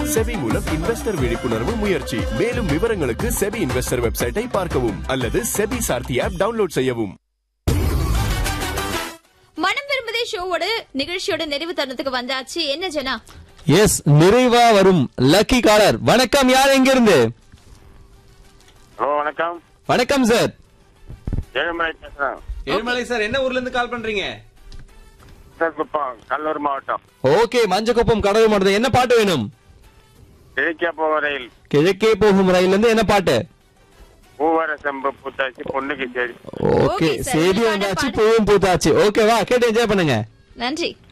SEBI மூலம் investor விழிப்புணர்வு முயற்சி மேலும் விவரங்களுக்கு செபி இன்வெஸ்டர் வெப்சைட்டை பார்க்கவும் அல்லது செபி சார்த்தி ஆப் டவுன்லோட் செய்யவும் மனம் விரும்புதே ஷோவோட நிகழ்ச்சியோட நிறைவு தருணத்துக்கு வந்தாச்சு என்ன ஜனா எஸ் நிறைவா வரும் லக்கி காலர் வணக்கம் யார் எங்க இருந்து ஹலோ வணக்கம் வணக்கம் சார் ஏழுமலை பேசுறேன் ஏழுமலை சார் என்ன ஊர்ல இருந்து கால் பண்றீங்க சார் குப்பம் கடலூர் மாவட்டம் ஓகே மஞ்சக்குப்பம் கடவுள் மாவட்டம் என்ன பாட்டு வேணும் கிழக்கே போக ரயில் கிழக்கே போகும் ரயில்ல இருந்து என்ன பாட்டு பூவர செம்பு பூத்தாச்சி பொண்ணுக்கு சரி ஓகே Okay, sir. சேதி உங்களுக்கான வந்தாச்சு பாட்டு. பூவும் பூத்தாச்சு ஓகேவா கேட்டு என்ஜாய் பண்ணுங்க நன்றி